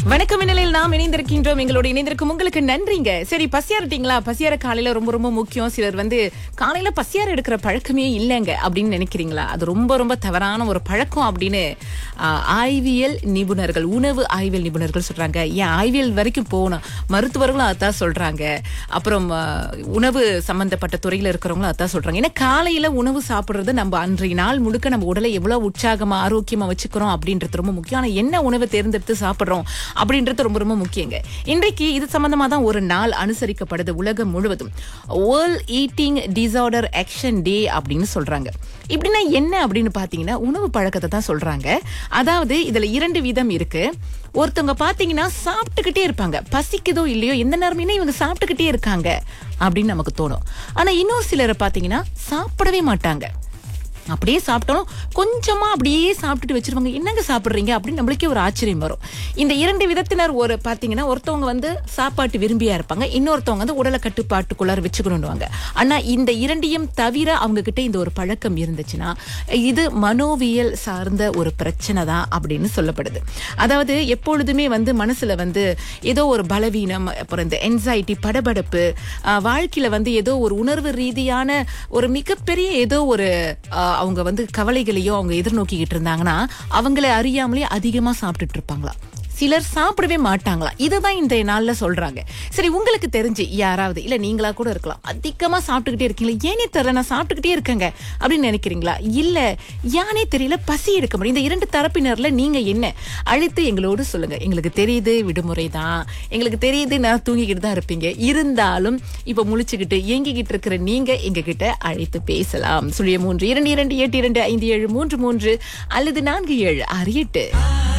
வணக்கம் இந்நிலையில் நாம் இணைந்திருக்கின்றோம் எங்களோட இணைந்திருக்கும் உங்களுக்கு நன்றிங்க சரி பசியாரிட்டீங்களா பசியார காலையில ரொம்ப ரொம்ப முக்கியம் சிலர் வந்து காலையில பசியார எடுக்கிற பழக்கமே இல்லைங்க அப்படின்னு நினைக்கிறீங்களா அது ரொம்ப ரொம்ப தவறான ஒரு பழக்கம் அப்படின்னு ஆஹ், ஆய்வியல் நிபுணர்கள் உணவு ஆய்வியல் நிபுணர்கள் சொல்றாங்க ஏன் ஆய்வியல் வரைக்கும் போகணும் மருத்துவர்களும் அதான் சொல்றாங்க அப்புறம் ஆஹ், உணவு சம்பந்தப்பட்ட துறையில இருக்கிறவங்களும் அதான் சொல்றாங்க ஏன்னா காலையில உணவு சாப்பிடுறது நம்ம அன்றைய நாள் முழுக்க நம்ம உடலை எவ்வளவு உற்சாகமா ஆரோக்கியமா வச்சுக்கிறோம் அப்படின்றது ரொம்ப முக்கியம் ஆனா என்ன உணவை தேர்ந்தெடுத்து சாப்பிடுறோம் அப்படின்றது ரொம்ப ரொம்ப முக்கியங்க இன்றைக்கு இது சம்பந்தமா தான் ஒரு நாள் அனுசரிக்கப்படுது உலகம் முழுவதும் world eating disorder action day அப்படின்னு சொல்றாங்க இப்படின்னா என்ன அப்படின்னு பாத்தீங்கன்னா உணவு பழக்கத்தை தான் சொல்றாங்க அதாவது இதுல இரண்டு விதம் இருக்கு ஒருத்தவங்க பாத்தீங்கன்னா சாப்பிட்டுக்கிட்டே இருப்பாங்க பசிக்குதோ இல்லையோ எந்த நேரமே இவங்க சாப்பிட்டுக்கிட்டே இருக்காங்க அப்படின்னு நமக்கு தோணும் ஆனா இன்னொரு சிலரை பாத்தீங்கன்னா சாப்பிடவே மாட்டாங்க அப்படியே சாப்பிட்டாலும் கொஞ்சமா அப்படியே சாப்பிட்டுட்டு வச்சிருவாங்க என்னங்க சாப்பிடுறீங்க அப்படின்னு நம்மளுக்கே ஒரு ஆச்சரியம் வரும் இந்த இரண்டு விதத்தினர் ஒரு பாத்தீங்கன்னா ஒருத்தவங்க வந்து சாப்பாட்டு விரும்பியா இருப்பாங்க இன்னொருத்தவங்க வந்து உடலை கட்டுப்பாட்டுக்குள்ளார வச்சுக்கணும்னுவாங்க ஆனா இந்த இரண்டையும் தவிர அவங்க கிட்ட இந்த ஒரு பழக்கம் இருந்துச்சுன்னா இது மனோவியல் சார்ந்த ஒரு பிரச்சனை தான் அப்படின்னு சொல்லப்படுது அதாவது எப்பொழுதுமே வந்து மனசுல வந்து ஏதோ ஒரு பலவீனம் அப்புறம் இந்த என்சைட்டி படபடப்பு ஆஹ், வாழ்க்கையில வந்து ஏதோ ஒரு உணர்வு ரீதியான ஒரு மிகப்பெரிய ஏதோ ஒரு ஆஹ், அவங்க வந்து கவலைகளையோ அவங்க எதிர்நோக்கிக்கிட்டு இருந்தாங்கன்னா அவங்கள அறியாமலே அதிகமா சாப்பிட்டுட்டு இருப்பாங்களா சிலர் சாப்பிடவே மாட்டாங்களா இதுதான் இந்த நாள்ல சொல்றாங்க சரி உங்களுக்கு தெரிஞ்சு யாராவது இல்ல நீங்களா கூட இருக்கலாம் அதிகமா சாப்பிட்டுக்கிட்டே இருக்கீங்களா ஏனே தெரியல நான் சாப்பிட்டுக்கிட்டே இருக்கேங்க அப்படின்னு நினைக்கிறீங்களா இல்ல யானே தெரியல பசி எடுக்க முடியும் இந்த இரண்டு தரப்பினர்ல நீங்க என்ன அழைத்து எங்களோடு சொல்லுங்க எங்களுக்கு தெரியுது விடுமுறை தான் எங்களுக்கு தெரியுது நான் தூங்கிக்கிட்டு தான் இருப்பீங்க இருந்தாலும் இப்ப முழிச்சுக்கிட்டு இயங்கிக்கிட்டு இருக்கிற நீங்க எங்க கிட்ட அழைத்து பேசலாம் சுழிய மூன்று இரண்டு இரண்டு எட்டு இரண்டு ஐந்து ஏழு மூன்று மூன்று அல்லது நான்கு ஏழு ஆறு எட்டு